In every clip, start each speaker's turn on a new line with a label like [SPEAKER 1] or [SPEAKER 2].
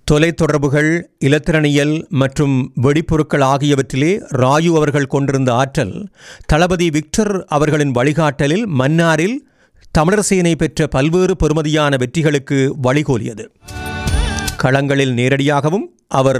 [SPEAKER 1] தொலைத்தொடர்புகள் இலத்திரனியல் மற்றும் வெடிப்பொருட்கள் ஆகியவற்றிலே ராயு அவர்கள் கொண்டிருந்த ஆற்றல் தளபதி விக்டர் அவர்களின் வழிகாட்டலில் மன்னாரில் தமிழர் சேனை பெற்ற பல்வேறு பெறுமதியான வெற்றிகளுக்கு வழிகோலியது களங்களில் நேரடியாகவும் அவர்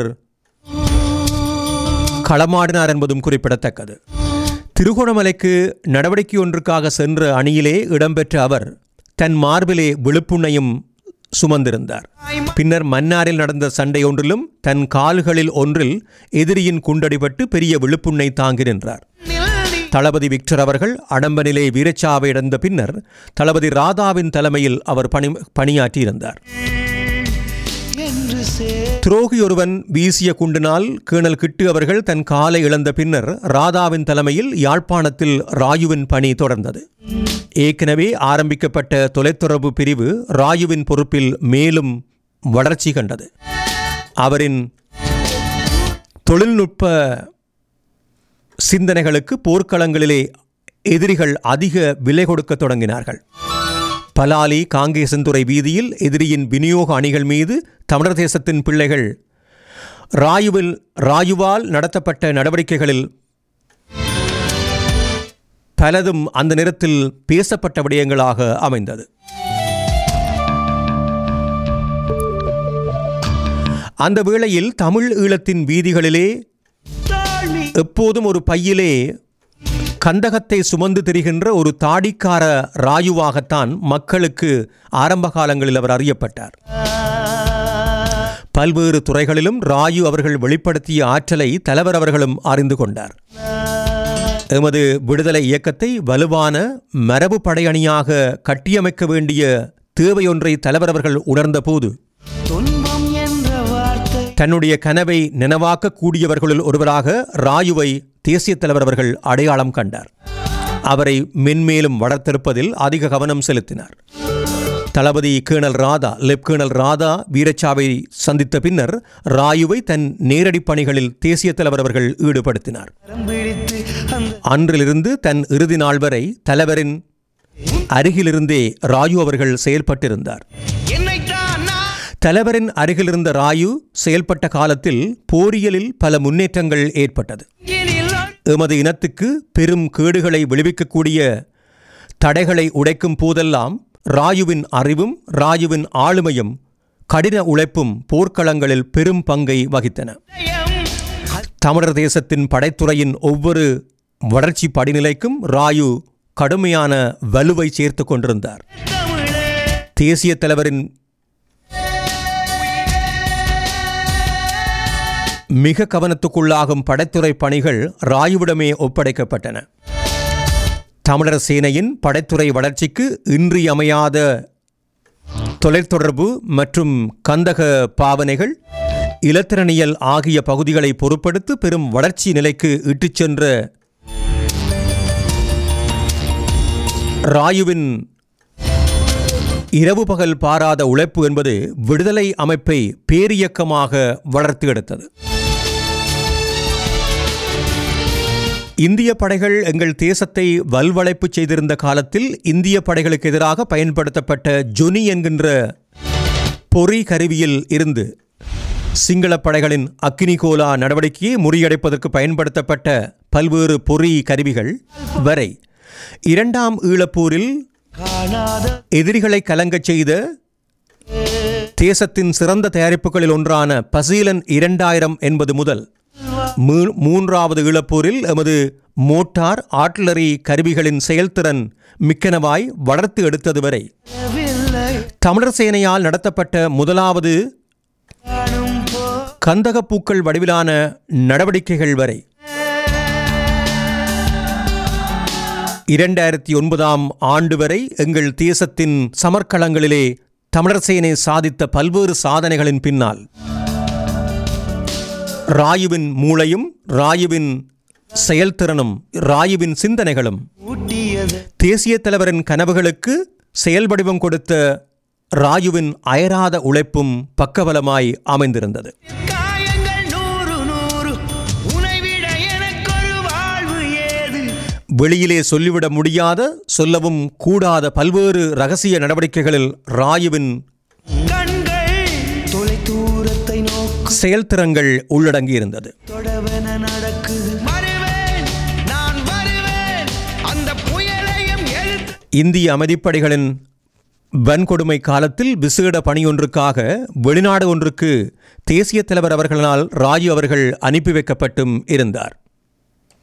[SPEAKER 1] களமாடினார் என்பதும் குறிப்பிடத்தக்கது திருகோணமலைக்கு நடவடிக்கை ஒன்றுக்காக சென்ற அணியிலே இடம்பெற்ற அவர் தன் மார்பிலே விழுப்புண்ணையும் சுமந்திருந்தார் பின்னர் மன்னாரில் நடந்த சண்டை ஒன்றிலும் தன் கால்களில் ஒன்றில் எதிரியின் குண்டடிபட்டு பெரிய விழுப்புண்ணை தாங்கி நின்றார் தளபதி விக்டர் அவர்கள் அடம்பனிலே வீரச்சாவை இழந்த பின்னர் தளபதி ராதாவின் தலைமையில் அவர் பணி பணியாற்றியிருந்தார்
[SPEAKER 2] என்று சே
[SPEAKER 1] துரோகி ஒருவன் வீசிய குண்டினால் கேணல் கிட்டு அவர்கள் தன் காலை இழந்த பின்னர் ராதாவின் தலைமையில் யாழ்ப்பாணத்தில் ராயுவின் பணி தொடர்ந்தது ஏற்கனவே ஆரம்பிக்கப்பட்ட தொலைத்தொடர்பு பிரிவு ராயுவின் பொறுப்பில் மேலும் வளர்ச்சி கண்டது அவரின் தொழில்நுட்ப சிந்தனைகளுக்கு போர்க்களங்களிலே எதிரிகள் அதிக விலை கொடுக்கத் தொடங்கினார்கள் பலாலி காங்கேசன்துறை வீதியில் எதிரியின் விநியோக அணிகள் மீது தமிழர் தேசத்தின் பிள்ளைகள் ராயுவில் ராயுவால் நடத்தப்பட்ட நடவடிக்கைகளில் பலதும் அந்த நேரத்தில் பேசப்பட்ட விடயங்களாக அமைந்தது அந்த வேளையில் தமிழ் ஈழத்தின் வீதிகளிலே
[SPEAKER 2] தாழ்மி
[SPEAKER 1] எப்போதும் ஒரு பையிலே கந்தகத்தை சுமந்து திரிகின்ற ஒரு தாடிக்கார ராயுவாகத்தான் மக்களுக்கு ஆரம்ப காலங்களில் அவர் அறியப்பட்டார் பல்வேறு துறைகளிலும் ராயு அவர்கள் வெளிப்படுத்திய ஆற்றலை தலைவர் அவர்களும் அறிந்து கொண்டார் எமது விடுதலை இயக்கத்தை வலுவான மரபு படையணியாக கட்டியமைக்க வேண்டிய தேவையொன்றை தலைவர் அவர்கள் உணர்ந்தபோது
[SPEAKER 2] துன்பம் என்ற வார்த்தை
[SPEAKER 1] தன்னுடைய கனவை நினைவாக்க கூடியவர்களுள் ஒருவராக ராயுவை தேசிய தலைவர் அவர்கள் அடையாளம் கண்டார் அவரை மென்மேலும் வளர்த்திருப்பதில் அதிக கவனம் செலுத்தினார் தளபதி கேணல் ராதா லெப்டினல் ராதா வீரச்சாவை சந்தித்த பின்னர் ராயுவை தன் நேரடி பணிகளில் தேசிய தலைவர் அவர்கள் ஈடுபடுத்தினார்
[SPEAKER 2] கரம் பிடித்து அந்த
[SPEAKER 1] அன்றிலிருந்து தன் இறுதி நாள் வரை தலைவரின் அருகிலிருந்தே ராயு அவர்கள் செயல்பட்டிருந்தார்
[SPEAKER 2] என்னைத்தான் நான்
[SPEAKER 1] தலைவரின் அருகிலிருந்த ராயு செயல்பட்ட காலத்தில் போரியலில் பல முன்னேற்றங்கள் ஏற்பட்டது
[SPEAKER 2] எனில்
[SPEAKER 1] எமது இனத்துக்கு பெரும் கேடுகளை விளைவிக்கக்கூடிய தடைகளை உடைக்கும் போதெல்லாம் ராயுவின் அறிவும் ராயுவின் ஆளுமையும் கடின உழைப்பும் போர்க்களங்களில் பெரும் பங்கை வகித்தன
[SPEAKER 2] அயம்
[SPEAKER 1] தமிழர் தேசத்தின் படைத்துறையின் ஒவ்வொரு வளர்ச்சி படிநிலைக்கும் ராயு கடுமையான வலுவை சேர்த்து கொண்டிருந்தார்
[SPEAKER 2] தமிழே
[SPEAKER 1] தேசிய தலைவரின் மிக கவனத்துக்குள்ளாகும் படைத்துறை பணிகள் ராயுவிடமே ஒப்படைக்கப்பட்டன தமிழர் சேனையின் படைத்துறை வளர்ச்சிக்கு இன்றியமையாத தொலைத்தொடர்பு மற்றும் கந்தக பாவனைகள் இலத்திரனியல் ஆகிய பகுதிகளை பொறுப்படுத்து பெரும் வளர்ச்சி நிலைக்கு இட்டுச் சென்ற ராயுவின் இரவு பகல் பாராத உழைப்பு என்பது விடுதலை அமைப்பை பேரியக்கமாக வளர்த்து எடுத்தது இந்திய படைகள் எங்கள் தேசத்தை வல்வளைப்பு செய்திருந்த காலத்தில் இந்திய படைகளுக்கு எதிராக பயன்படுத்தப்பட்ட ஜொனி என்கின்ற பொறி கருவியில் இருந்து சிங்கள படைகளின் அக்கினிகோலா நடவடிக்கையை முறியடைப்பதற்கு பயன்படுத்தப்பட்ட பல்வேறு பொறி கருவிகள் வரை இரண்டாம் ஈழப்போரில்
[SPEAKER 2] காணாத
[SPEAKER 1] எதிரிகளை கலங்கச் செய்த தேசத்தின் சிறந்த தயாரிப்புகளில் ஒன்றான பசீலன் இரண்டாயிரம் என்பது முதல் மூ- மூன்றாவது ஈழப்போரில் எமது மோட்டார் ஆர்ட்டிலரி கருவிகளின் செயல்திறன் மிக்கனவாய் வளர்த்து எடுத்தது வரை
[SPEAKER 2] வில்லை
[SPEAKER 1] தமிழர் சேனையால் நடத்தப்பட்ட முதலாவது
[SPEAKER 2] காணும் போ
[SPEAKER 1] கந்தகப்பூக்கள் வடிவிலான நடவடிக்கைகள் வரை இரண்டாயிரத்தி ஒன்பதாம் ஆண்டு வரை எங்கள் தேசத்தின் சமர்க்களங்களிலே தமிழர் சேனை சாதித்த பல்வேறு சாதனைகளின் பின்னால் ராயுவின் மூளையும் ராயுவின் செயல்திறனும் ராயுவின் சிந்தனைகளும்
[SPEAKER 2] ஊட்டியது
[SPEAKER 1] தேசிய தலைவரின் கனவுகளுக்கு செயல்வடிவம் கொடுத்த ராயுவின் அயராத உழைப்பும் பக்கபலமாய் அமைந்திருந்தது
[SPEAKER 2] காயங்கள் நூறு நூறு உனை விட எனக்கொரு வாழ்வு ஏது
[SPEAKER 1] வெளியிலே சொல்லிவிட முடியாத சொல்லவும் கூடாத பல்வேறு ரகசிய நடவடிக்கைகளில் ராயுவின்
[SPEAKER 2] கண்கள் தொலை தூரத்தை
[SPEAKER 1] செயல்திறங்கள் உள்ளடங்கியிருந்தது
[SPEAKER 2] தொடவென நடக்குது வருவேன் நான் வருவேன் அந்த புயலையும் எழுத்து
[SPEAKER 1] இந்திய அமைதிப்படைகளின் வன்கொடுமை காலத்தில் விசேட பணியொன்றுக்காக வெளிநாடு ஒன்றுக்கு தேசிய தலைவர் அவர்களால் ராஜு அவர்கள் அனுப்பி வைக்கப்பட்டும் இருந்தார்